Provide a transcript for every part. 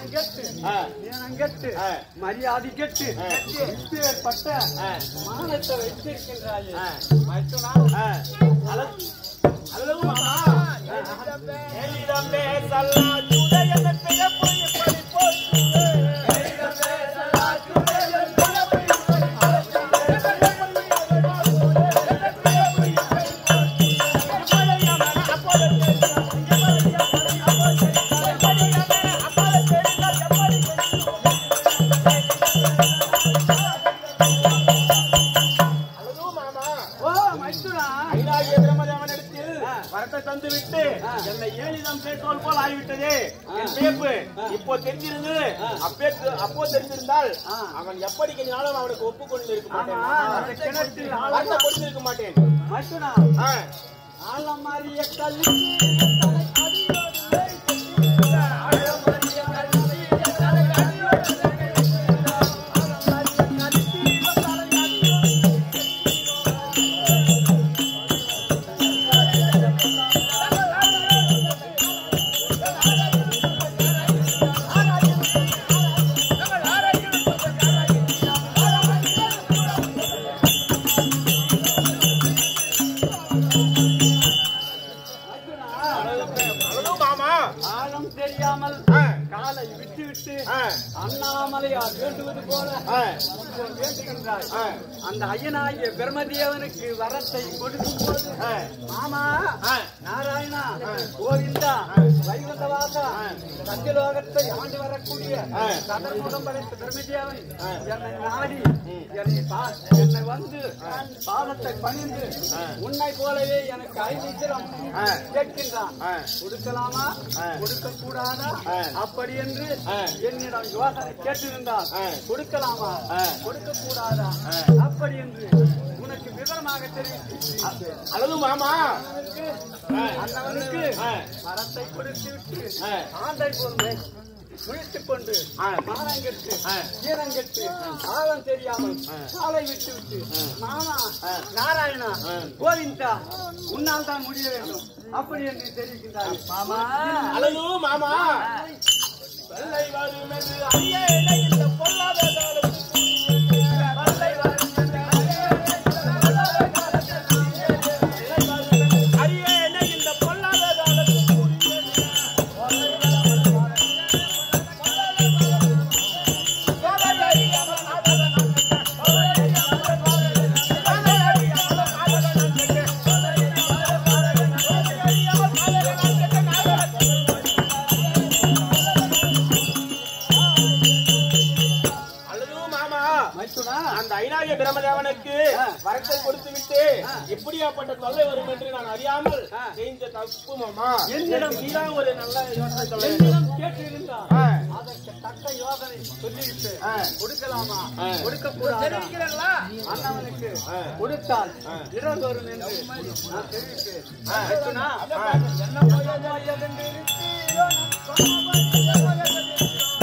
மானம் கெட்டு ஆ. ஏனம் கெட்டு ஆ. மரியாதை கெட்டு ஆ. இப்பேற்பட்ட ஆ. மானத்தை வைத்திருக்கின்றாயே ஆ. மைத்துனா ஆ. அல்லது- அல்லது மாமா ஏலிடம் பேசல்லா சுடையன பிறப்பு இப்படி போற்றுவே. ஏலிடம் பேசல்லா சுடையன பிறப்பு இப்படி அல்லது மாமா ஓ மைத்துனா ஐநாகிய பிரம்மதேவனிடத்தில் வரத்தை தந்து விட்டு என்னை ஏழிதம் பேசுவோல் போல் ஆகிவிட்டதே என் பேப்பு இப்போ தெரிஞ்சிருந்தது அப்பேற்கு அப்போ தெரிஞ்சிருந்தால் அவன் எப்படி கொஞ்ச அவனுக்கு ஒப்புக்கொண்டு இருக்க ஆமா மாட்டேன் அந்த கிணற்றில் வார்த்தை கொடுத்திருக்க மாட்டேன் மைத்துனா ஆ. ஆலமரிய கல்வி தலை அடியோடு வைத்து ஆலமரிய கல்வி தலை அடியோடு அல்லது மாமா ஆழம் தெரியாமல் ஆ. காலை விட்டு விட்டு ஆ. அண்ணாமலையார் வேண்டுவது போல ஆ. இப்போ வேண்டுகின்றாய் ஆ. அந்த ஐயனாகிய பிரம்மதேவனுக்கு வரத்தை கொடுக்கும் போது ஆ. மாமா ஆ. நாராயணா கோவிந்தா வைகுந்தவாசா சத்தியலோகத்தை ஆண்டு வரக்கூடிய ஆ. கடற்முகம் படைத்த பிரம்மதேவன் என்னை நாடி என்னை பா- என்னை வந்து பாதத்தை பணிந்து உன்னை போலவே எனக்கு ஐந்திரம் ஆ. கேட்கின்றான் ஆ. கொடுக்கலாமா ஆ. கொடுக்க கூடாதா ஆ. அப்படி என்று ஆ. என்னிடம் யோசனை கேட்டிருந்தால் ஆ. கொடுக்கலாமா ஆ. கொடுக்க கூடாதா அப்படி என்று உனக்கு விவரமாக தெரிவித்து அல்லது மாமா அண்ணனுக்கு அண்ணவனுக்கு ஆ. மரத்தை கொடுத்து விட்டு ஆ. ஆண்டை போன்று குளித்துக் கொண்டு ஆ. மானங்கெட்டு ஆ. ஈரங்கெட்டு ஆழம் தெரியாமல் சாலை விட்டு விட்டு மாமா நாராயணா கோவிந்தா உன்னால் தான் முடிய வேண்டும் அப்படி என்று தெரிவிக்கின்றார் மாமா அல்லது மாமா வெள்ளை வரும் என்று அறியேனே இந்த பொல்லாத காலத்துக்கு வெள்ளை வரும் என்று அறியேனே இந்த பொல்லாத காலத்துக்கு அல்லது மாமா மைத்துனா அந்த ஐநாகிய பிரமதேவனுக்கு வரத்தை கொடுத்து விட்டு எப்படியாப்பட்ட தொல்லை வரும் என்று நான் அறியாமல் செய்த தப்பு மாமா என்னிடம் நீதான் ஒரு நல்ல யோசனை சொல்ல வேண்டும். என்னிடம் கேட்டிருந்தார் ஆ. அதற்கு தக்க யோசனை சொல்லிவிட்டு ஆ. கொடுக்கலாமா ஆ. கொடுக்க கூடாதா அண்ணவனுக்கு கொடுத்தால் இரவு வரும் என்று நான் தெரிவித்தேன் மைத்துனா, என்ன மொழியோ எதென்று இருக்கிறீரோ நான் சொன்னபடி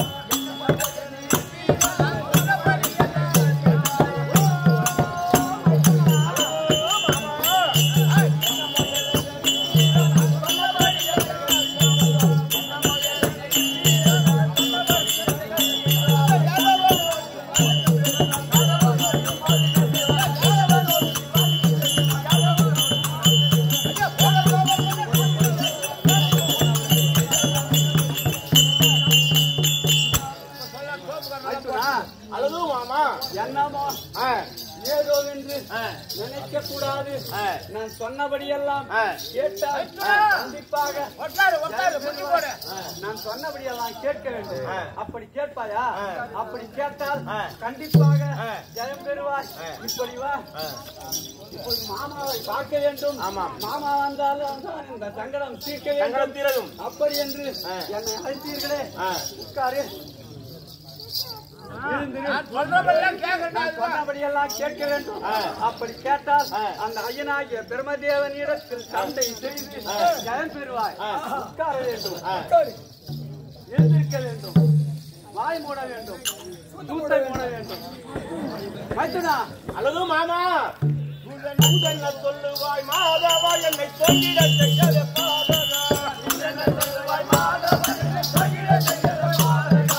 மைத்துனா, அல்லது மாமா என்னமோ ஆ, ஏதோ என்று ஆ, நினைக்க கூடாது ஆ. நான் சொன்னபடியெல்லாம் ஆ. கேட்டால் கண்டிப்பாக நான் சொன்னபடியெல்லாம் கேட்க வேண்டும் அப்படி கேட்பாயா அப்படி கேட்டால் கண்டிப்பாக ஜெயம் பெறுவாய் இப்படி வா இப்போது மாமாவை பார்க்க வேண்டும் ஆமாம். மாமா வந்தாலும் தான் இந்த சங்கடம் தீர்க்க வேண்டும் சங்கடம் தீரதும் அப்படி என்று என்னை அழைத்தீர்களே ஆ. உட்காரு எழுந்திரு. நான் சொன்னபடியெல்லாம் கேட்க வேண்டும் அப்படி கேட்டால் அந்த ஐயனாகிய பிரம்மதேவனிடத்தில் சண்டை செய்து ஜெயம் பெறுவாய் உட்கார வேண்டும் எழுந்திருக்க வேண்டும் வாய் மூட வேண்டும் தூட்டை மூட வேண்டும் மைத்துனா அல்லது மாமா தூதன் தூதன் சொல்லுவாய் மாதவா என்னை சொல்லிட செய்யல பாதகா தூதன் சொல்லுவாய் மாதவா என்னை சொல்லிட செய்யல பாதகா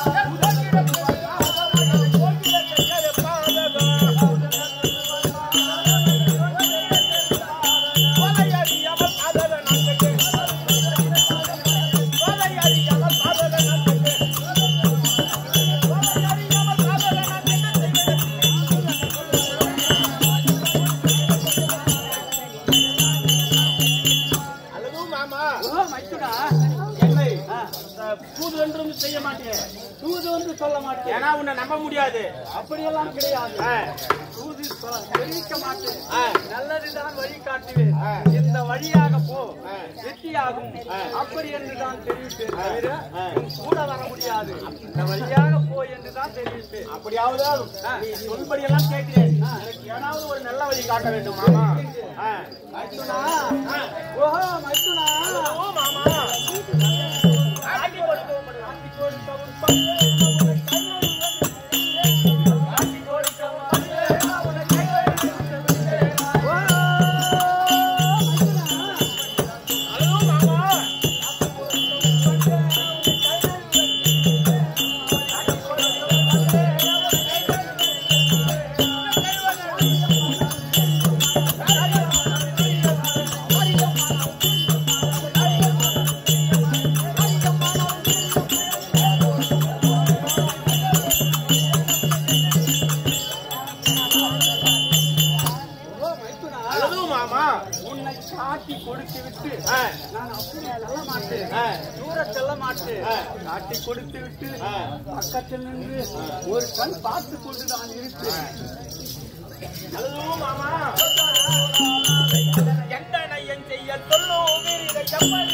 செய்ய மாட்டேன் தூது வந்து சொல்ல மாட்டேன் ஏன்னா உன்னை நம்ப முடியாது அப்படியெல்லாம் கிடையாது ஆ, தூது சொ- தெரிவிக்க மாட்டேன் ஆ. நல்லதுதான் வழி காட்டுவேன் ஆ. இந்த வழியாக போ ஆ. வெற்றியாகும் ஆ. அப்படி என்று தான் தெரிவிப்பேன் தவிர ஆ. உன் கூட வர முடியாது இந்த வழியாக போ என்று தான் தெரிவிப்பேன் அப்படியாவது நீ சொல்படி எல்லாம் கேட்கிறேன் எனக்கு ஏதாவது ஒரு நல்ல வழி காட்ட வேண்டும் மாமா ஆ. மைத்துனா ஆ. ஓஹோ மைத்துனா ஓ மாமா ஆட்டி கொடுக்கவும் படுவான். ஹலோ மாமா ஓ மைத்துனா ஹலோ மாமா உன்னை காட்டி கொடுத்து விட்டு ஆ. நான் அப்படியே செல்ல மாட்டேன் ஆ. தூர செல்ல மாட்டேன் ஆ. காட்டி கொடுத்து விட்டு ஆ. பக்கத்தில் நின்று ஒரு கண் பார்த்து கொண்டு நான் இருப்பேன் ஹலோ மாமா எந்த நையன் செய்ய சொல்லும் வீரரை எப்படி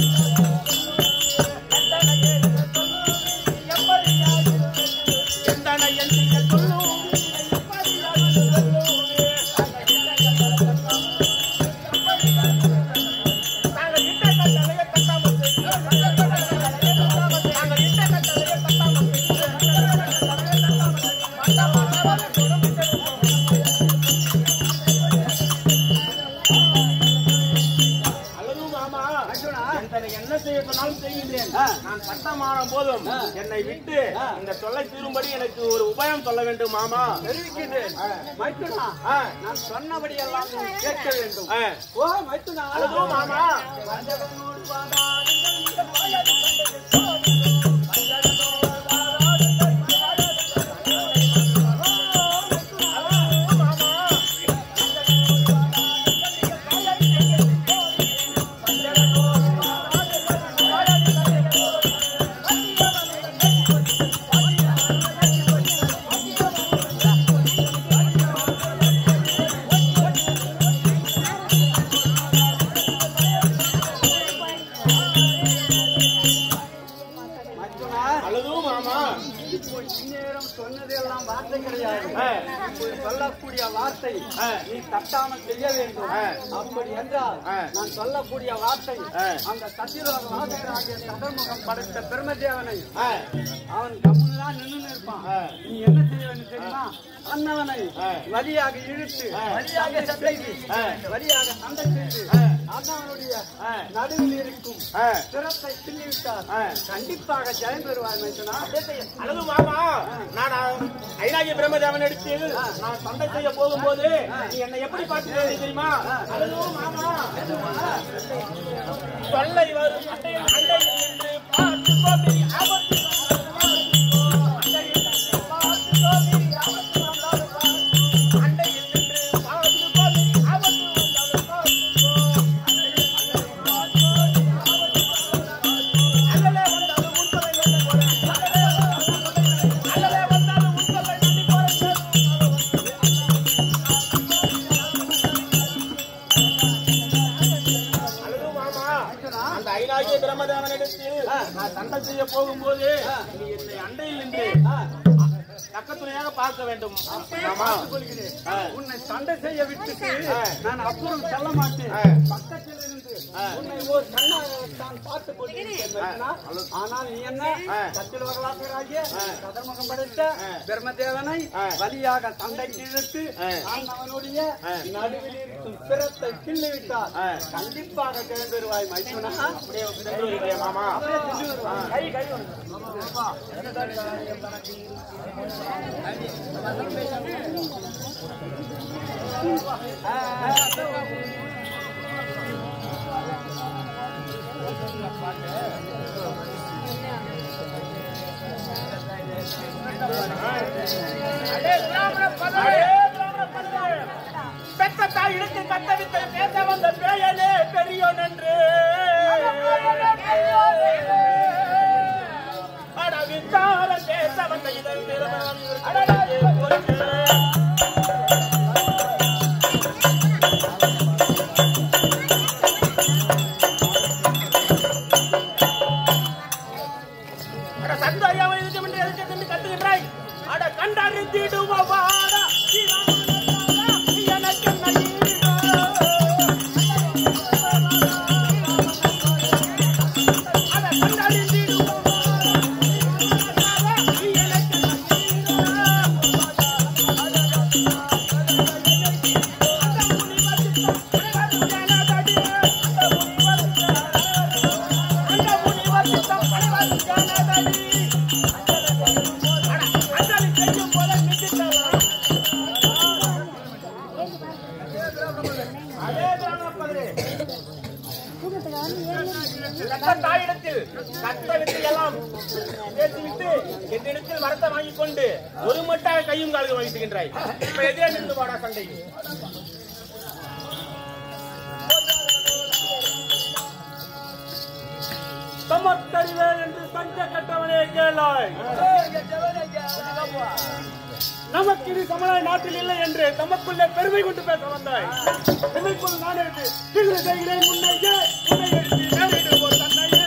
எந்த நையன் செய்ய சொல்லும் நாங்கள் இட்ட கட்டளையை தட்டாமல் நாங்கள் இட்ட கட்டளையை தட்டாமல் அல்லது மாமா அர்ஜுனா. எத்தனை என்ன செய்ய சொன்னாலும் செய்கின்றேன் ஆ. நான் சட்டமான போதும் ஆ. என்னை விட்டு ஆ. இந்த தொல்லை தீரும்படி எனக்கு ஒரு உபாயம் சொல்ல வேண்டும் மாமா தெரிவிக்கின்றேன் மைத்துனா ஆ. நான் சொன்னபடி எல்லாம் நீ கேட்க வேண்டும் ஆ. ஓ மைத்துனா அல்லது மாமா வஞ்சகனோடு வாதாடுங்கள் மைத்துனா அல்லது மாமா இப்போ இந்நேரம் சொன்னதெல்லாம் வார்த்தை கிடையாது ஆ. இப்போ சொல்லக்கூடிய வார்த்தை ஆ. நீ தட்டாமல் செய்ய வேண்டும் ஆ. அப்படி என்றால் ஆ. நான் சொல்லக்கூடிய வார்த்தை ஆ. அந்த சத்திரோக வாசகராகிய சதர்முகம் படைத்த பெருமதேவனை ஆ. அவன் கம்முன்னு தான் நின்று இருப்பான் ஆ. நீ என்ன செய்ய வேண்டும் தெரியுமா அண்ணவனை ஆ. வழியாக இழுத்து ஆ. வழியாக சண்டை செய்து ஆ. வழியாக சண்டை செய்து ஆ. அண்ணவனுடைய ஆ. நடுவில் இருக்கும் ஆ. சிரத்தை கிள்ளிவிட்டார் ஆ. கண்டிப்பாக ஜெயம் பெறுவார் மைத்துனா அல்லது மாமா நான் ஐநாகிய பிரம்மதேவன் எடுத்து நான் சண்டை செய்ய போகும்போது நீ என்னை எப்படி பார்த்து தெரியுமா அல்லது மாமா தொல்லை வரும் அண்டையில் அண்டையில் நின்று பார்த்து கோபி ஆபத்து அண்டையில் நின்று பார்த்து கோபி ஆபத்து அல்லலே வந்தாலும் உண்மை என்ன போறேன் அல்லலே வந்தாலும் உண்மை நம்பி போறேன் அல்லது மாமா அந்த ஐநாகிய பிரம்மதேவனிடத்தில் நான் சண்டை செய்ய போகும்போது நீ என்னை அண்டையில் நின்று பக்கத்துணையாக பார்க்க வேண்டும் மாமா கொள்கிறேன் ஆ. உன்னை சண்டை செய்ய விட்டுட்டு ஆ. நான் அப்புறம் செல்ல மாட்டேன் ஆ. பக்கத்தில் இருந்து உன்னை ஒரு கண்ணாக நான் பார்த்து கொண்டிருக்கிறேன் மைத்துனா. ஆனால் நீ என்ன ஆ. சத்திர வரலாற்றாகிய கதர்முகம் படைத்த ஆ. பிரம்மதேவனை ஆ. வழியாக சண்டைக்கு இழுத்து ஆ. நான் அவனுடைய ஆ. நடுவில் இருக்கும் பிறத்தை கிள்ளி விட்டார் ஆ. கண்டிப்பாக கிளம்பிடுவாய் மைத்துனா அப்படியே சென்று வருகிறேன் மாமா அப்படியே சென்று வருவாய். கை கை அடே பிராமண பதவே, பிராமண பதவே. பெத்த தாய் இழுத்து கத்த வித்தை பேச வந்த பேயனே பெரியோன் என்று அட வித்தை இடைக்கால பேச வந்த இதன் நிறமாம் அடடே போச்சு. அட சந்தாயாவை இருக்கும் என்று எதுக்கு என்று கத்துகின்றாய் அட கண்டறிந்திடுவாடா எனக்கு நயிரோ. அட கண்டறிந்திடுவாடா எனக்கு தாயிடத்தில் கத்தவிட்டு எல்லாம் பேசிவிட்டு என்னிடத்தில் மரத்தை வாங்கிக் கொண்டு ஒரு மட்டாக கையும் கால்கள் வைத்துகின்றாய் இப்ப எதிரே நின்று வாடா சண்டைக்கு தமக்கறிவேல் என்று சங்க கட்டவனே கேளாய் நமக்கு இது சமண நாட்டில் இல்லை என்று தமக்குள்ளே பெருமை கொண்டு பேச வந்தாய் பெருமைக்குள் நான் எடுத்து திரு செய்கிறேன் உன்னையே உன்னை எடுத்து நேரிடுவோம் தன்னையே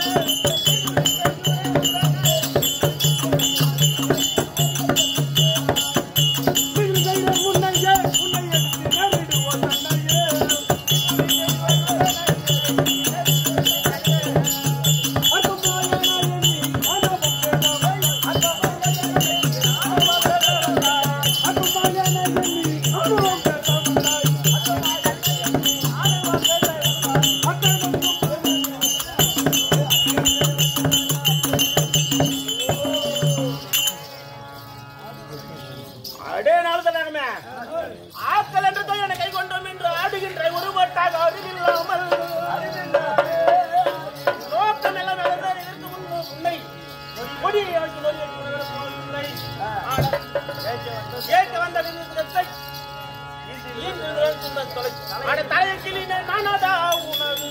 திரு செய்கிறேன் உன்னையே உன்னை எடுத்து நேரிடுவோம் தன்னையே அடே நாள் தானே ஆக்கள் என்று தான் என்னை கை கொண்டோம் என்று ஆடுகின்ற ஒரு மட்டாக அறிவில்லாமல் நோக்கம் எல்லாம் நடந்தால் இதற்கு முன் உன்னை கொடியை வைத்து நோய் வைத்து உன்னை ஆட கேட்க வந்த விருந்தத்தை அட தலையை கிளின நானாதா உணவு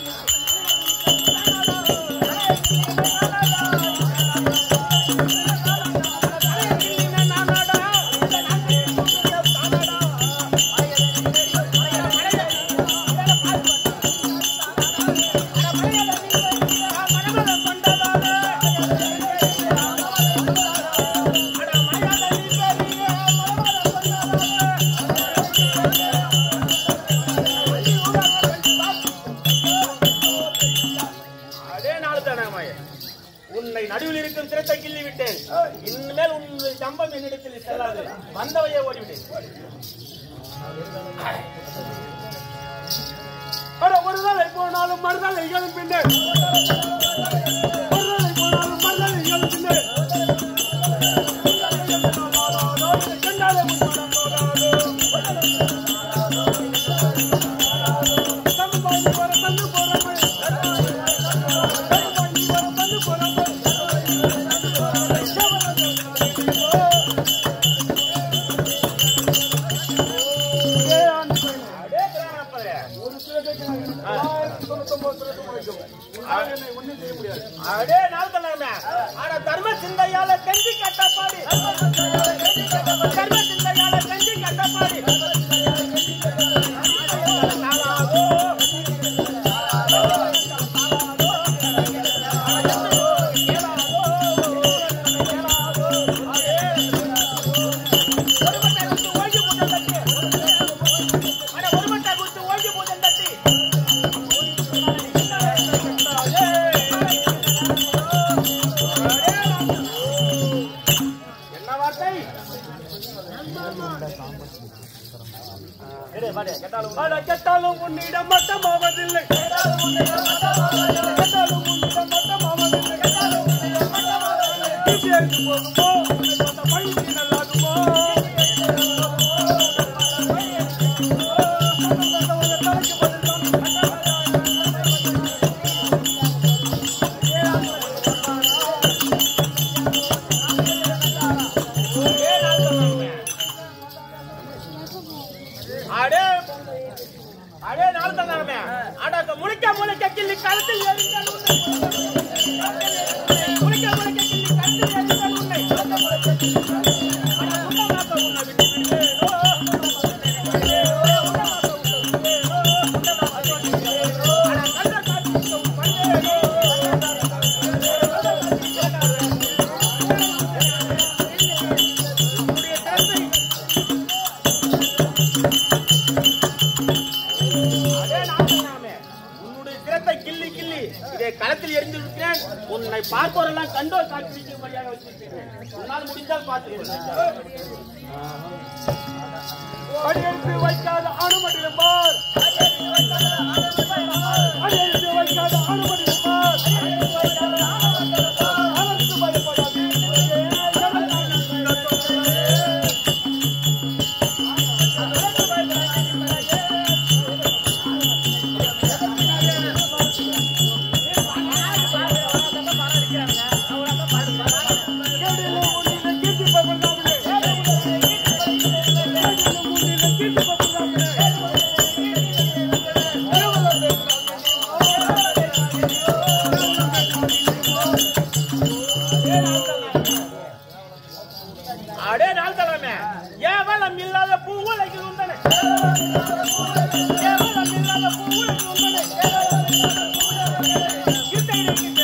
அதே நாள் தானே உன்னை நடுவில் இருக்கும் சிரத்தை கிள்ளி விட்டேன் இனிமேல் உன் சம்பம் என்னிடத்தில் செல்லாது வந்தவையே ஓடிவிட்டேன் அட ஒரு நாளை போனாலும் மறுநாள் எங்கேயும் பின்னே ஒரு நாளை போனாலும் மறுநாள் எங்கேயும் பின்னே கண்ணாலே முன்னாடம் போடாதோ. தம்பி பாய்ந்து போற தந்து போறாம. தம்பி பாய்ந்து போற தந்து போறாம. ஏ ஆண்டு பெண். அதே பிராணப்பதே. ஒரு சில கேட்கிறாங்க ஆயிரத்தி தொண்ணூத்தொன்பது சிலத்து முளைக்கும் நான் என்னை ஒண்ணும் செய்ய முடியாது அதே நாள் தானே ஆனா தர்ம சிந்தையால கெஞ்சி கட்டப்பாடி தர்ம சிந்தையால கெஞ்சி கட்டப்பாடி என்ன வார்த்தை எடு, வாடு, கேட்டாலும் அட கெட்டாலும் உன்னிடம் மட்டமாவதில்லை கெட்டாலும் உன்னிடம் மட்டமாவதில்லை இசைக்கு போகுமோ அந்த பயிற்சி நல்லாகுமோ தலைக்கு பதில் அடே அடே நாள் தந்தாமே அடக்க முழிக்க முழிக்க கிள்ளி கழுத்தில் எறிந்தால் உன்னை முழிக்க முழிக்க கிள்ளி கழுத்தில் எறிந்தால் உன்னை அதே நாமே உன்னுடைய சிரத்தை கிள்ளி கிள்ளி இதை களத்தில் எரிந்து விட்டேன் உன்னை பார்ப்பவரெல்லாம் கண்டோர் காட்சிக்கும்படியாக வச்சிருக்கிறேன் உன்னால் முடிந்தால் பார்த்துக்கொள்ள அடியெடுத்து வைக்காத அனுமதியும் பார் அடியெடுத்து வைக்காத அனுமதியும் பார் அதற்கு பயப்படாதே. கேடிலே உன்னிலே கீர்த்தி பகர்ந்தார்களே. கேடிலே உன்னிலே கீர்த்தி பகர்ந்தார்களே. அடே நாள் தலைமை ஏவலம் இல்லாத பூ உலகில் உண்டனே ஏவலம் இல்லாத பூ உலகில் உண்டனே கிட்டை கிட்டை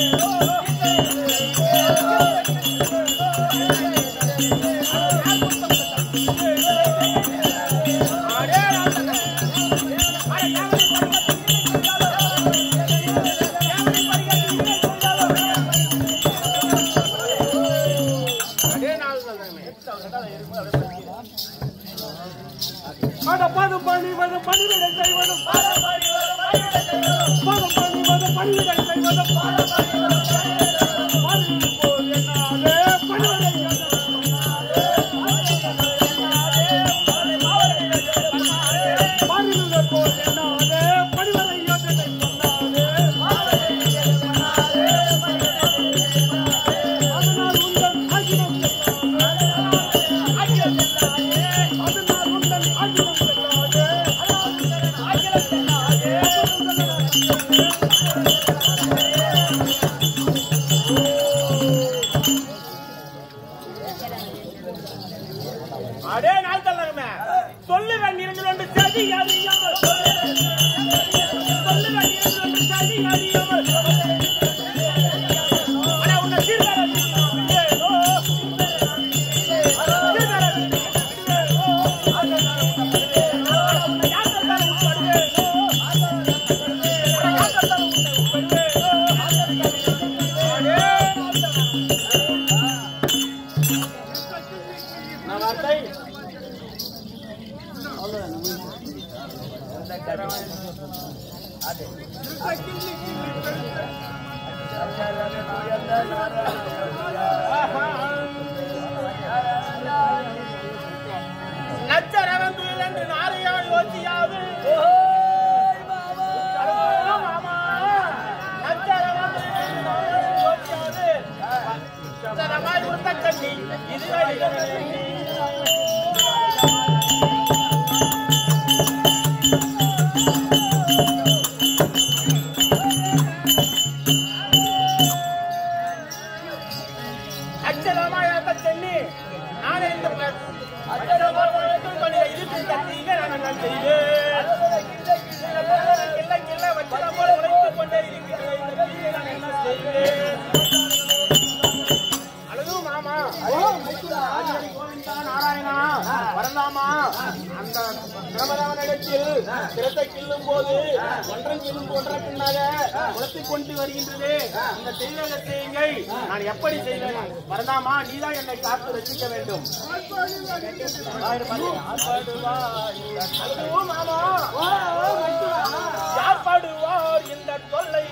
அடே நாள் தலைமை அடே அடே நாள் தலைமை அட பதம் பணிவது பணிவிடை செய்வதும் பதம் பணிவது பணிவிடை செய்வதும் பணிவிடை போல் என்னாலே பணிவிடை பணிவிடை போல் என்னாலே பணிவிடை யோசனை அதனால் உங்கள் ஆகினம் அதனால் உங்கள் ஆகினம் செல்லாதே அடே நாள் தலைமை சொல்லுவேன் இரண்டு ரெண்டு சதி அறியாமல் சொல்லுவேன் இரண்டு ரெண்டு சதி அறியாமல் அட உன்னை சீர்காழி நான் வார்த்தை நச்சரவன் துயில் என்று நாரையா யோசியாது மாமா நச்சரவன் துயில் என்று நாரையா யோசியாது நச்சரமாய் உருத்த கண்ணி இது அச்சரமாய் அந்த சென்னி நானே இந்த ப- அச்சரமாய் உனக்கு பண்ணி இருக்கு கத்திங்க நான் என்ன செய்வேன் கிள்ள கிள்ள வச்சத போல உழைத்து கொண்டே இருக்கிறேன் இந்த தீயை நான் என்ன செய்வேன் அழகு மாமா ஆச்சாரி கோவிந்தா நாராயணா வரலாமா அந்த பிரபலவனிடத்தில் சிரத்தை கிள்ளும் போது ஒன்றை கிள்ளும் போன்ற பின்னாக குளத்தை கொண்டு வருகின்றது இந்த தெய்வக செய்யுங்கை நான் எப்படி செய்வேன் வரலாமா நீதான் என்னை காத்து ரசிக்க வேண்டும் அழகு மாமா யார் பாடுவார் இந்த தொல்லை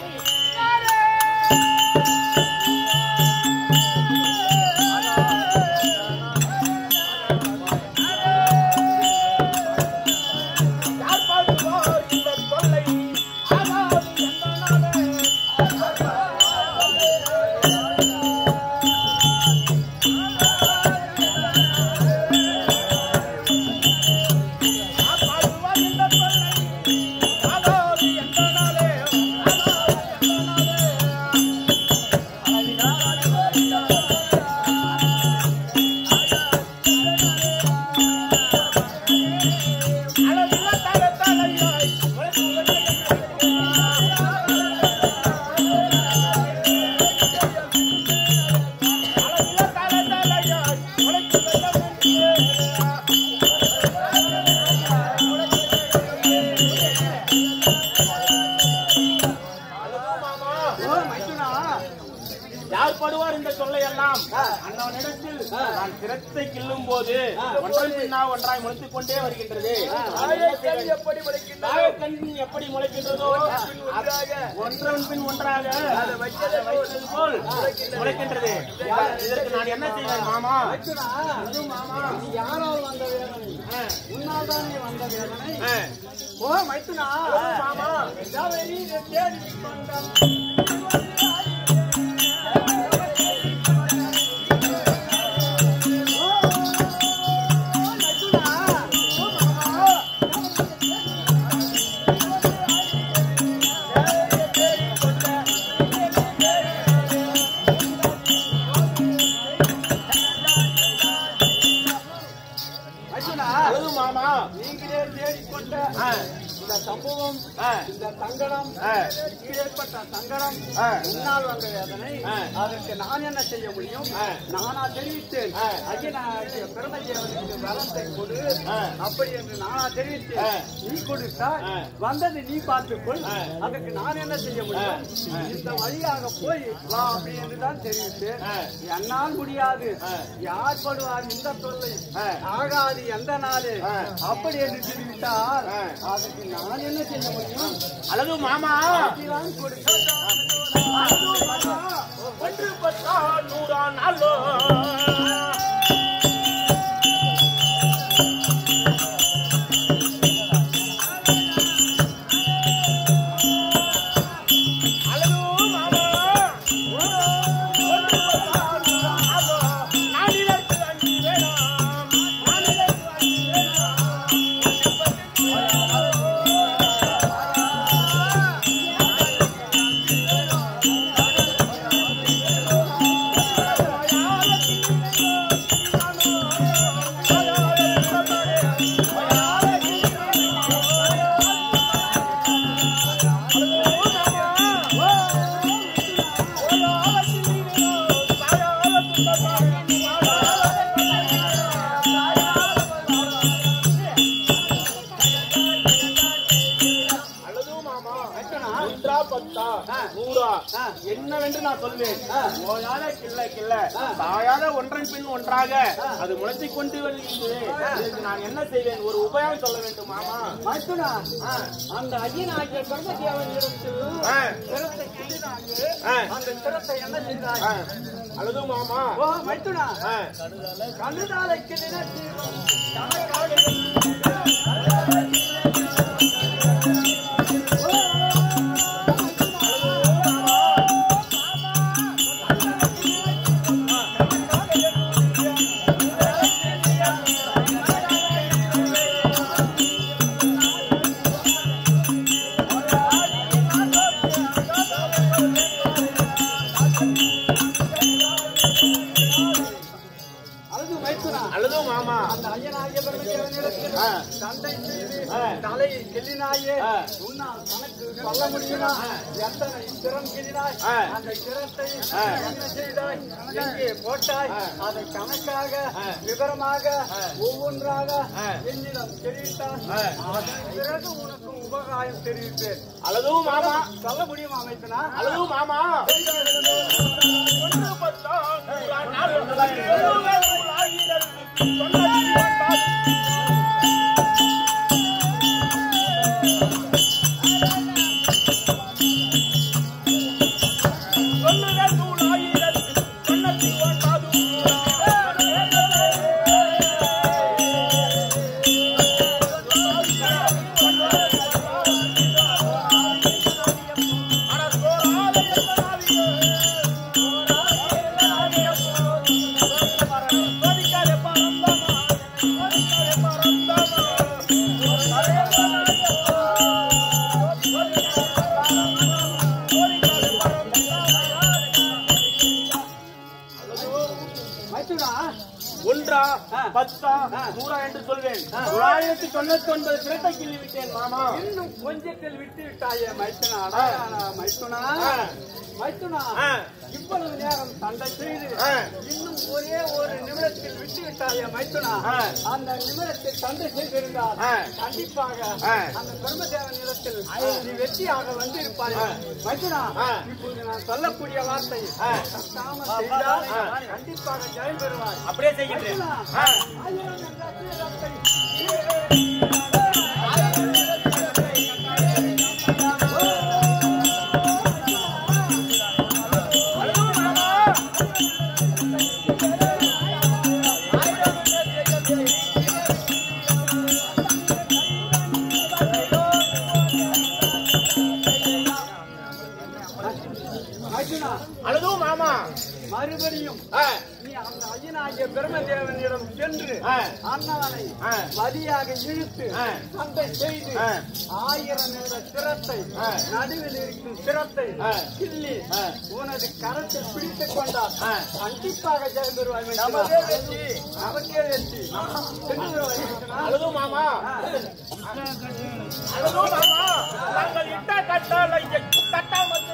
யார் பாடுவார் இந்த தொல்லை ஆகாது என்னாலே யார் பாடுவார் இந்த தொல்லை ஆகாது என்னாலே ஆகாது என்னாலே அண்ணவனிடத்தில் நான் சிரத்தை கிள்ளும் போது ஒன்றன் பின்னா ஒன்றாய் முளைத்துக் கொண்டே வருகின்றது தாயக்கண் எப்படி முளைக்கின்றது? தாயக்கண் எப்படி முளைக்கின்றதோ ஒன்றன் பின் ஒன்றாக அதை வைத்தது போல் முளைக்கின்றது இதற்கு நான் என்ன செய்வேன் மாமா அர்ஜுனா, நீ யாரால் வந்த வேதனை? உன்னால் தானே வந்த வேதனை? ஆ. ஓ, மைத்துனா, மாமா. தவறி தேடி கொண்டான். மைத்துனா, அழகு மாமா நீங்களே தேடிக்கொண்ட ஆ. இந்த சம்பவம் ஆ. இந்த சங்கடம் ஆ. ஏற்பட்ட சங்கடம் ஆ. முன்னால் வந்த வேதனை ஆ. அதற்கு நான் என்ன செய்ய முடியும் ஆ. நானா தெரிவித்தேன் ஆ. ஐயனாகிய பிரமதேவனுக்கு வரத்தை கொடு ஆ. அப்படி என்று நானா ஆ. தெரிவித்தேன் நீ கொடுத்தால் ஆ. வந்தது நீ பார்த்துக்கொள் ஆ. அதுக்கு நான் என்ன செய்ய முடியும் இந்த வழியாக போய் வா அப்படி என்று தான் தெரிவித்தேன் ஆ. என்னால் முடியாது ஆ. யார் படுவார் இந்த தொல்லை ஆ. ஆகாது எந்த நாளு ஆ. அப்படி என்று தெரிவித்தால் ஆ. அதுக்கு நான் என்ன செய்ய முடியும் அழகு மாமா இதுதான் கொடுக்கிறேன். ஒன்று பத்தா நூறா நாளோ அழகு மாமா ஒன்று பத்தா நூறா நாளோ நாளிலக்கு அஞ்சு வேணாம் நாளிலக்கு அஞ்சு வேணாம் அல்லது மாமா ஒன்றா பத்தா நூறா என்னவென்று நான் சொல்வேன் ஓயாத கிள்ள கிள்ள தாயாத ஒன்றன் பின் ஒன்றாக அது முளைத்துக் கொண்டு வருகிறது இதற்கு நான் என்ன செய்வேன் ஒரு உபயம் சொல்ல வேண்டும் மாமா மைத்துனா, அந்த ஐயனாகிய பிரம்மதேவன் இடத்தில் ஆ. சிரத்தை கிள்ளினாங்க. ஆ. அந்த சிரத்தை என்ன செய்தாய்? ஆ. அல்லது மாமா ஓ, மைத்துனா, ஆ. கழுதாலை கிள்ளின தீபம். அழகு மைத்துனா, அல்லது மாமா அந்த ஐயனாகிய பிரம்மதேவன் இடத்தில் ஆ. சண்டை செய்து ஆ. தலையை கிள்ளினாயே ஆ. உன்னால் கணக்கு சொல்ல முடியுமா எத்தனை சிரம் கிள்ளினாய் ஆ. அந்த சிரத்தை ஆ. என்ன செய்தாய் எங்கே போட்டாய் அதை கணக்காக ஆ. விவரமாக ஒவ்வொன்றாக ஆ. என்னிடம் தெரிவித்தாய் ஆ. அதன் பிறகு உனக்கு உபகாயம் தெரிவிப்பேன் அல்லது மாமா சொல்ல முடியுமா அமைத்தனா அல்லது மாமா ஒன்று பத்தா நூறா நாள் ஆயிரம் தொண்ணூத்தி ஒன்பது சொல்லுங்கள் நூலாயிரத்து தொண்ணூத்தி ஒன்பது மைத்துனா ஒன்றா பத்தா நூறா என்று சொல்வேன் தொள்ளாயிரத்தி தொண்ணூத்தி ஒன்பது சிரட்டை கிள்ளி விட்டேன் மாமா இன்னும் கொஞ்சத்தில் விட்டு விட்டாயே மைத்துனா ஆ. மைத்துனா ஆ. மைத்துனா ஆ. இவ்வளவு நேரம் சண்டை செய்து ஆ. இன்னும் ஒரே ஒரே ஒரு நிமிடத்தில் விட்டு விட்டாய மைத்துனா ஆ. அந்த நிமிடத்தில் சண்டை செய்திருந்தால் ஆ. கண்டிப்பாக ஆ. அந்த பிரம்மதேவன் நிலத்தில் நீ வெற்றியாக வந்து இருப்பாய் மைத்துனா ஆ. இப்போது நான் சொல்லக்கூடிய வார்த்தை ஆ. தட்டாமல் செய்தால் ஆ. கண்டிப்பாக ஜெயம் பெறுவார் அப்படியே செய்கின்றேன் ஆ. ஆயிரம் என்ற தீரத்தை மைத்துனா அழுதும் மாமா மறுபடியும் ஆ. நீ அந்த ஐயனாகிய பிரம்மதேவனிடம் சென்று ஆ. அண்ணவனை ஆ. வலியாக இழுத்து ஆ. சண்டை செய்து ஆ. ஆயிரம் என்ற சிரத்தை ஆ. நடுவில் இருக்கும் சிரத்தை ஆ. கிள்ளி ஆ. உனது கரத்தில் பிடித்துக் கொண்டார் ஆ. கண்டிப்பாக ஜெயம் பெறுவாய் மைத்துனா. நமக்கே வெற்றி. நமக்கே வெற்றி சென்று வருவாய் மைத்துனா. அழுதும் மாமா ஆ. அழுதும் மாமா நாங்கள் இட்ட கட்டளை தட்டாமல்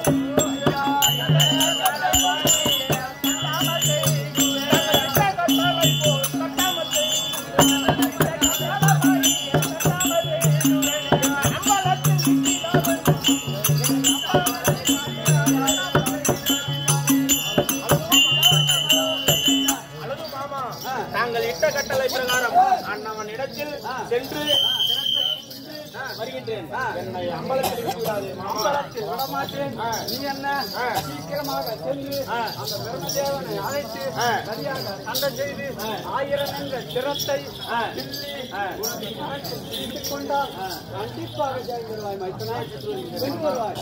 அழகு மாமா நாங்கள் இட்ட கட்டளை பிரகாரம் அண்ணவன் இடத்தில் சென்று வருகின்றேன் என்னை அம்பலத்தில் விட்டுவிடாதே மாமா அம்பலத்தில் விடமாட்டேன் ஆ. நீ என்ன ஆ. சீக்கிரமாக சென்று ஆ. அந்த பிரம்மதேவனை அழைத்து ஆ. சரியாக சண்டை செய்து ஆயிரம் என்ற சிரத்தை ஆ. கிள்ளி ஆ. உனது கரத்தில் பிடித்துக் கொண்டால் கண்டிப்பாக ஜெயம் பெறுவாய் மைத்தனா சென்று வருவாய்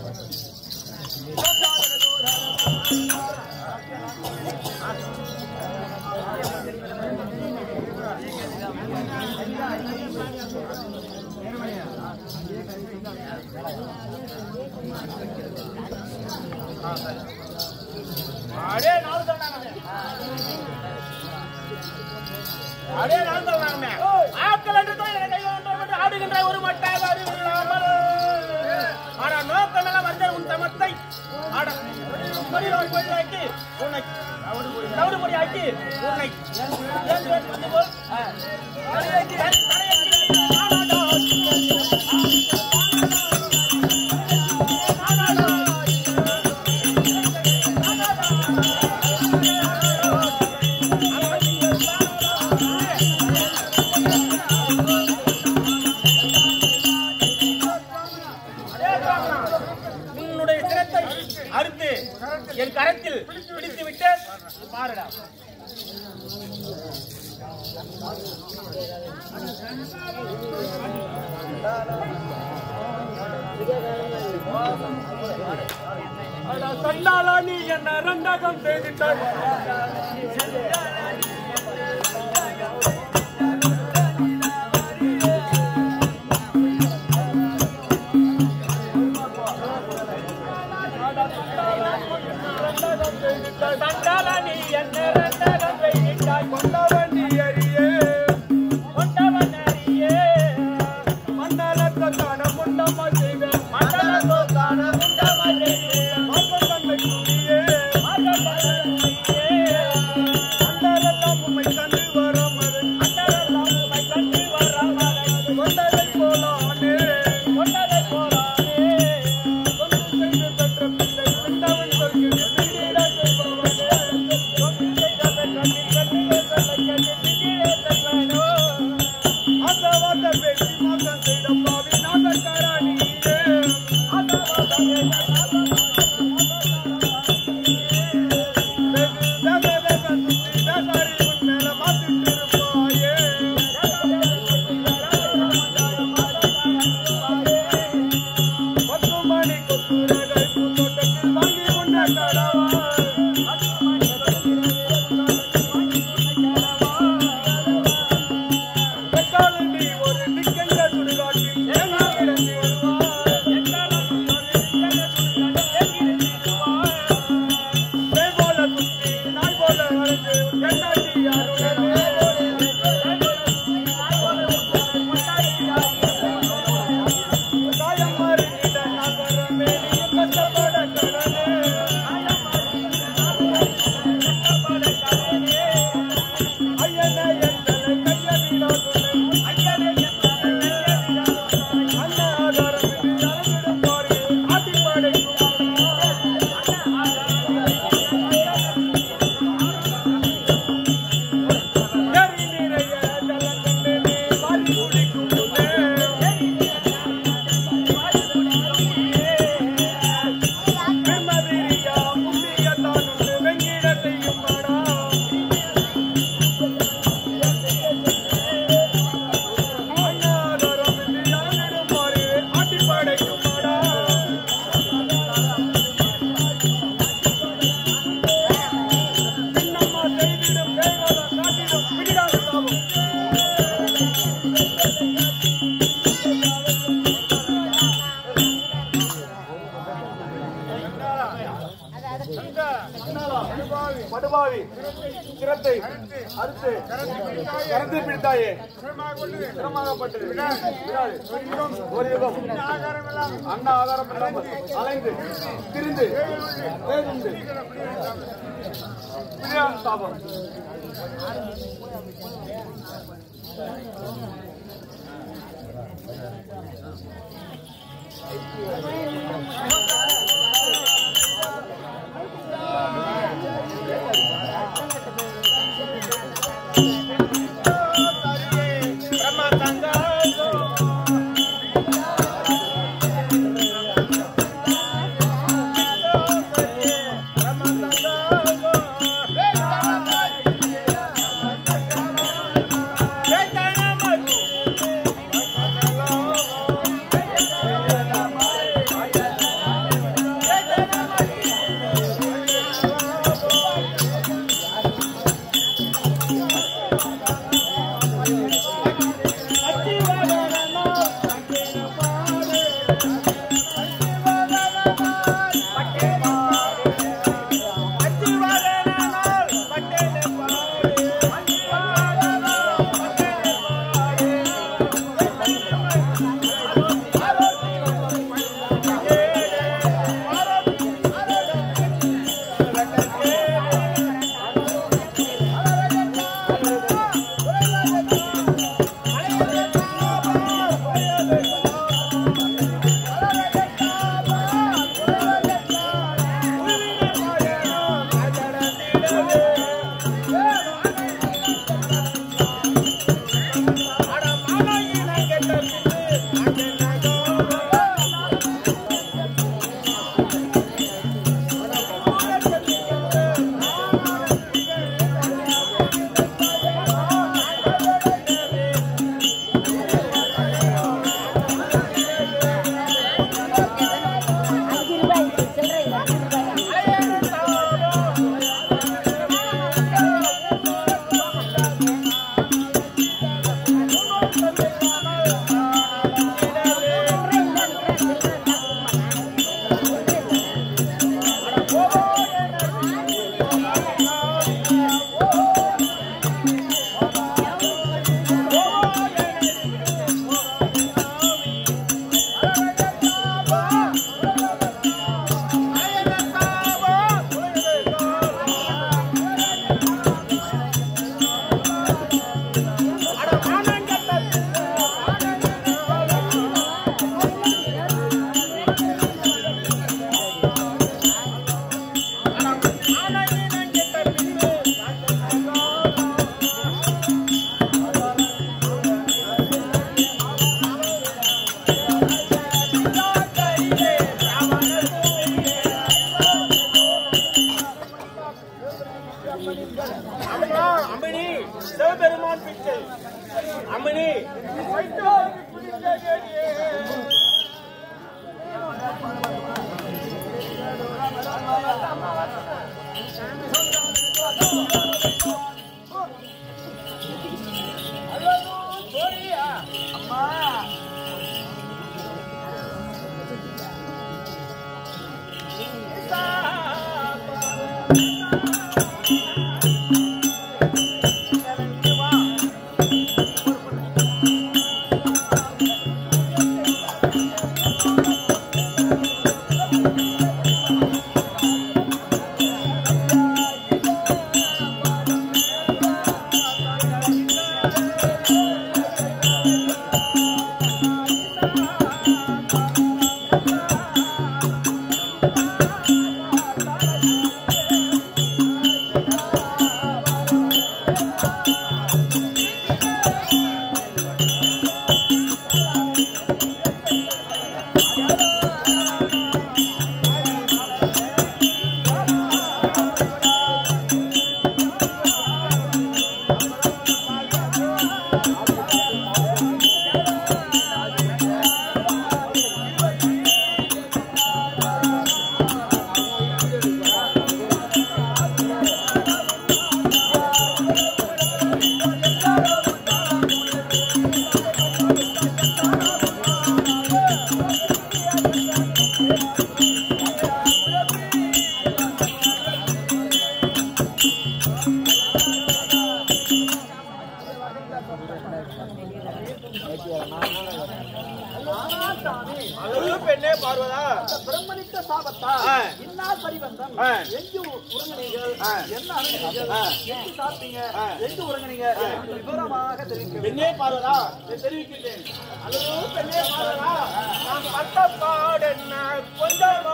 அடே நாள் சொன்னாங்க அடே நாள் சொன்னாங்க ஆக்கள் என்று தான் என்னை கையில் ஒன்று கொண்டு ஆடுகின்ற ஒரு மட்டாக அறிவில்லாமல் ஆனா நோக்கமெல்லாம் வந்த உன் தமத்தை ஆட பொறியோடு பொறியாக்கி உன்னை தவிடு பொறியாக்கி உன்னை ஏன் ஏன் வந்து போல் தலையாக்கி தலையாக்கி ஆனாடா உன்னுடைய சிரத்தை அறுத்து என் கரத்தில் பிடித்து விட்டு பாருடா சண்டாளா நீ என்ன ரெண்டகம் செய்திட்டாய் சண்டாளா நீ என்ன ரெண்டகம் செய்திட்டாய் கொண்டவன் நீ அறியே கொண்டவன் அறியே மண்டலத்தான முண்டமா செய்வேன் மண்டலத்தான முண்டமா செய்வேன் மார்க்கத்தன்மை கூடியே மார்க்கத்தன்மை கூடியே அண்டரெல்லாம் உம்மை கண்டு வராமல் அண்டரெல்லாம் உம்மை கண்டு வராமல் கொண்டதை போலானே கொண்டதை போலானே கொண்டு செய்து பெற்ற பிள்ளை கொண்டவன் சொல்கிறது பிடியிட செய்பவனே கொண்டு செய்த பெற்ற பிள்ளை கண்ணிலே சொல்ல கேட்டு பிடியிட செல்வனோ அந்த வார்த்தை பேசி மோசம் செய்த பாவி நாகக்காரா நீயே அந்த வார்த்தை பேசி வேக வேக சுத்தி வேகாரி உன் மேல மாத்திட்டு இருப்பாயே பத்து மணி கொத்துரகை பூந்தோட்டத்தில் வாங்கி உண்ட கடவா எக்காலண்டி ஒரு திக்கென்ற சுடுகாட்டில் ஏங்கி கிடந்து வருவார். எக்காலண்டி ஒரு திக்கென்ற சுடுகாட்டில் ஏங்கி கிடந்து வருவார். பேய் போல சுத்தி, நாய் போல அலைந்து, என்னாண்டி யாருடனே? காயம் மாறிவிட்ட நகரமே, நீ கஷ்டப்பட கடனே. கஷ்டப்பட கடனே. பிடிக்காத சாபம் படுபாவி சிரத்தை அறுத்து கரத்தை பிடித்தாயே சிரமாகப்பட்டது விடாது. ஒரு யுகம் அண்ணா ஆதாரம் இல்லாமல் அலைந்து திரிந்து வேகுண்டு பிரியான் சாபம் அஞ்சு ரூபாய் சில்லறை அஞ்சு ரூபாய் அம்மா அம்மணி சிவபெருமான் பிச்சை அம்மணி ஆ சாமி அழகு பெண்ணே பார்வதா இந்த பிரம்மனித்த சாபத்தால் ஆ. இன்னார் பரிவந்தம் ஆ. எங்கு உறங்கினீர்கள் ஆ. என்ன அணுகினீர்கள் ஆ. எங்கு சாப்பிட்டீங்க ஆ. எங்கு உறங்கினீங்க என்று விவரமாக தெரிவிக்க பெண்ணே பார்வதா நான் தெரிவிக்கின்றேன் அழகு பெண்ணே பார்வதா நான் பட்ட பாடு என்ன கொஞ்சமா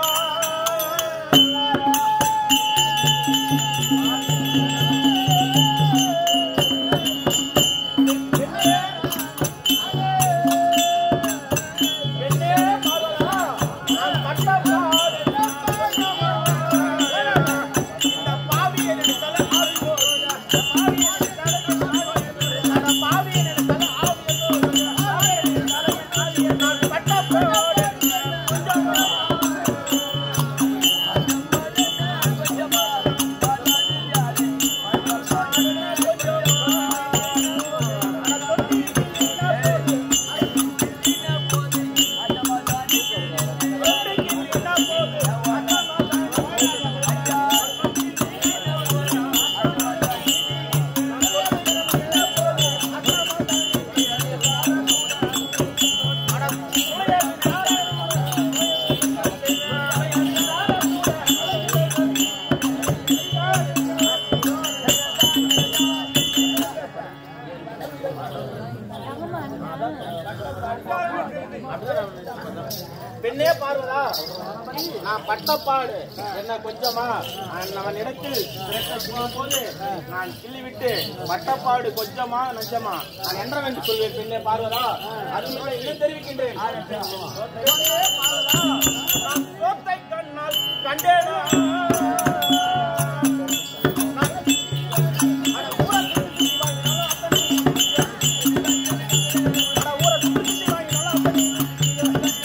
பெண்ணே பார்வதா நான் பட்ட பாடு என்ன கொஞ்சமா இந்த பாவியை நினைத்தால ஆவியோ இந்த பாவியை நினைத்தால அந்த பாவியை நினைத்தால ஆவியோ நான் பட்ட பாடு கொஞ்சமா பெண்ணே பார்வதா நான் பட்டப்பாடு என்ன கொஞ்சமா அவன் இடத்தில் போது நான் கிள்ளிவிட்டு பட்டப்பாடு கொஞ்சமா நஞ்சமா நான் என்றவென்று சொல்வேன் பெண்ணே பார்வதா அது உங்களை இன்னும் தெரிவிக்கின்றேன் பெண்ணே பார்வதா, நான் சோத்தை கண்ணால் கண்டேனா அட ஊரை சுத்தி வாங்கினாலும் அப்படி அட ஊரை சுத்தி வாங்கினாலும் அப்படி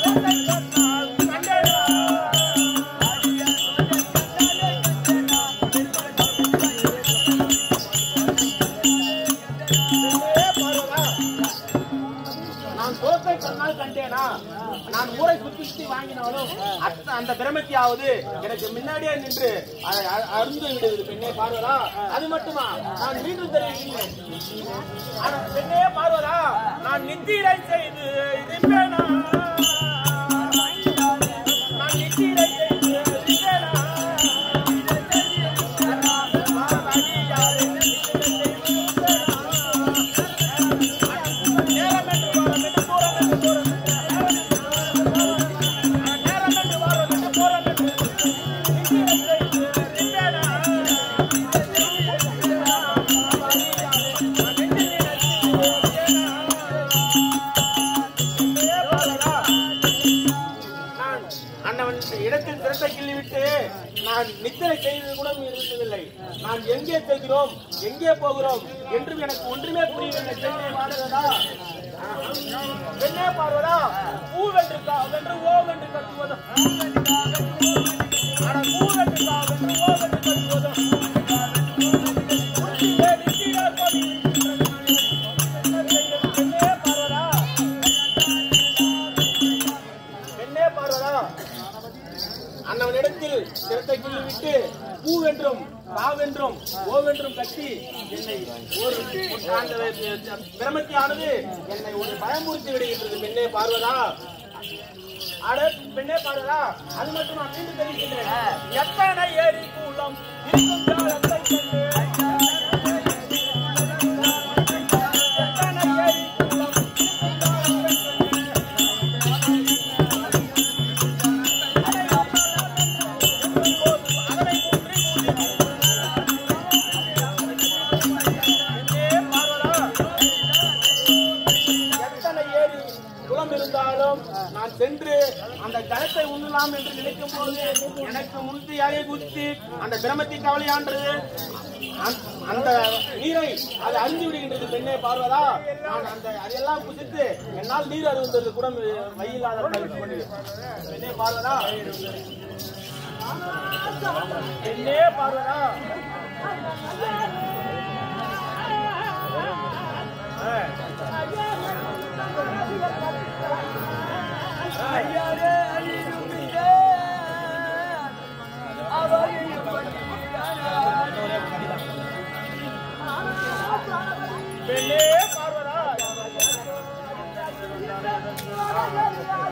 நான் தோற்றை கண்ணால் கண்டேனா நான் ஊரை சுத்தி சுத்தி வாங்கினாலும் அத்த- அந்த பிரமத்தியாவது எனக்கு முன்னாடியே நின்று அதை அ- அருந்து விடுவது பெண்ணே பார்வதா அது மட்டுமா நான் மீண்டும் தெரிவிக்கிறேன் ஆனா, பெண்ணே பார்வதா நான் நித்திரை செய்து இருப்பேனா நான் நித்திரை செய்து இருப்பேனா நேரம் என்று வாரம் என்று தூரம் என்று தூரம் நேரம் என்று வாரம் என்று தூரம் என்று நித்திரை செய்து இருப்பேனா நான் அண்ணவன் இடத்தில் திறத்தை கிள்ளிவிட்டு நான் நித்திரை செய்தது கூட இருந்ததில்லை நான் எங்கே செல்கிறோம் எங்கே போகிறோம் என்றும் எனக்கு ஒன்றுமே புரியவில்லை பெண்ணே பாடுவதா பெண்ணே பாடுவதா பூவென்று காவென்று ஓவென்று கட்டுவதோ அட பூவென்று காவென்று ஓவென்று கட்டுவதோ உச்சிலே நித்திரா கோவில் பெண்ணே பாடுவதா பெண்ணே பார்வதா அண்ணவனிடத்தில் சிரத்தை விட்டு பூவென்றும் பாவென்றும் ஓவென்றும் கட்டி என்னை ஒரு அந்த பிரமத்தியானது என்னை ஒரு பயமுறுத்தி விடுகின்றது பெண்ணே பார்வதா அட பெண்ணே பார்வதா அது மட்டும் நான் மீண்டும் தெரிவிக்கின்றேன் எத்தனை ஏரி கூலம் இருக்கும் காலத்தை கண்டு எத்தனை ஏரி கூலம் இருக்கும் காலத்தை கண்டு எத்தனை ஏரி குளம் இருந்தாலும் நான் சென்று அந்த ஜலத்தை உண்ணலாம் என்று நினைக்கும் போது எனக்கு முன்தியாக குதித்து அந்த பிரமத்தி கவலையான்றது அந்த- அந்த நீரை அது அழிஞ்சு விடுகின்றது பெண்ணே பார்வதா நான் அந்த அதையெல்லாம் குதித்து என்னால் நீர் அருந்தது கூட வயிலாத பெண்ணே பார்வதா பெண்ணே பார்வதா ஆ. பெண்ணே பார்வதா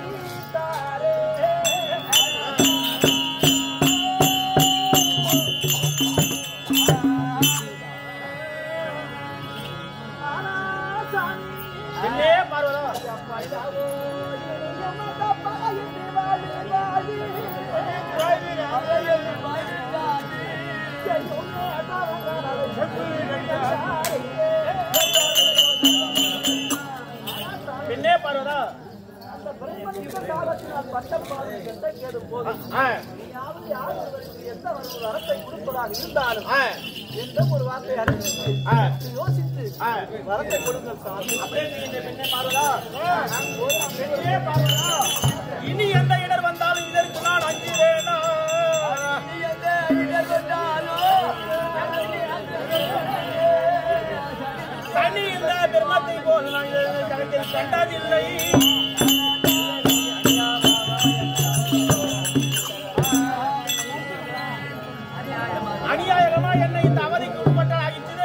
பின்னே பார்வதா ஆ, இருந்தாலும் ஆ, எந்த ஒரு வார்த்தை அறிவித்து ஆ, யோசித்து ஆ. வரத்தை கொடுங்கள் சாமி அப்படியே நீங்க இந்த பெண்ணே பார்வதா பெண்ணே பார்வதா இனி எந்த இடர் வந்தாலும் இதற்கு நான் அஞ்சுவேனா தனி இந்த பெருமத்தை போல் நான் இதனை கணக்கில் கண்டதில்லை அநியாயமா என்னை இந்த அவதிக்கு உட்பட்ட ஆகிச்சது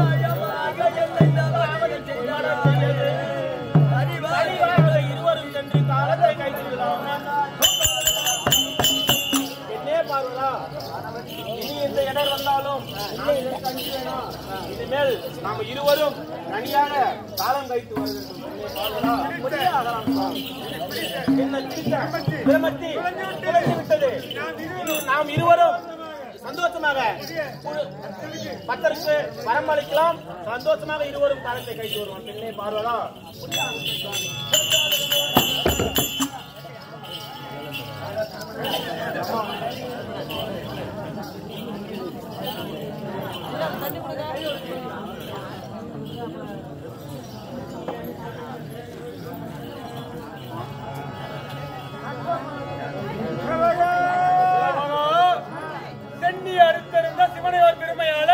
அவதிக்கு உட்பட செய்தது. அறிவாக இருவரும் சென்று காலத்தை கைவிடலாம் என்னே பார்வதா இனி எந்த இடர் வந்தாலும் நான் இதற்கு அஞ்சு வேணாம். இனிமேல் நாம் இருவரும் தனியாக காலம் கழித்து வர வேண்டும் என்னே பார்வதா முடியாகலாம் சுவாமி. என்னை பிடித்த பிரமத்தி குலைந்து விட்டது இனி நாம் இருவரும் சந்தோஷமாக குழு- பக்தருக்கு வரமளிக்கலாம் சந்தோஷமாக இருவரும் காலத்தை கைத்து வருவோம் பெண்ணே பார்வதா சென்னி அறுத்திருந்த சிவனையோர் பெருமையால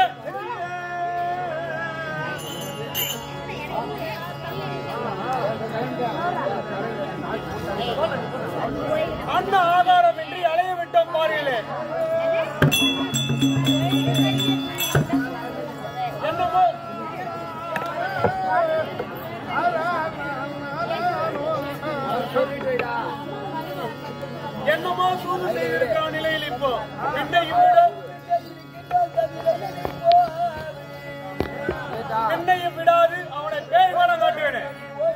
அன்ன ஆதாரமின்றி அலைய விட்டோம் பாருங்களே என்னமோ என்னமோ சூது செய்திருக்கிற நிலையில் இப்போ என்னை இவ்விடம் என்னையும் விடாது அவனை பேய் வர காட்டுவேன்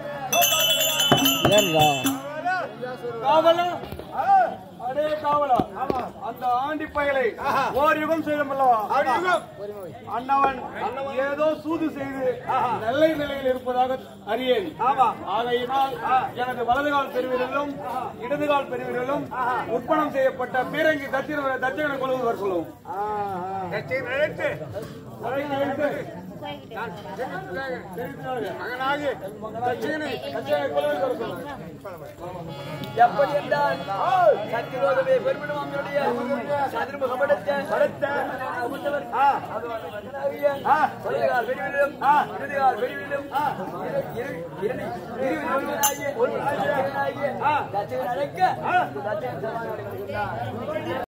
காவலா அடே காவலா அந்த ஆண்டி பயலை ஓர் யுகம் செய்தமல்லவா அண்ணவன் ஏதோ சூது செய்து நல்லை நிலையில் இருப்பதாக அறியேன் ஆகையினால் எனது வலது கால் பெருவிரலும் இடது கால் பெருவிரலும் உட்பணம் செய்யப்பட்ட பீரங்கி தட்சிண தட்சண கொள்வது வர சொல்லவும் தட்சிண அழைத்து மகனாகி தட்சிணை தட்சிணை கொள்வது வர சொல்லவும் எப்படி என்றால் சத்திரோதமே பெருமிடமாமியுடைய சதுர்முகம் படைத்த படைத்த சொல்லுகால் வெடிவிலும் இறுதிகால் வெடிவிலும் இறுதி ஒருவனாகிய தச்சகன் அழைக்க தச்சகன் சமாதானம்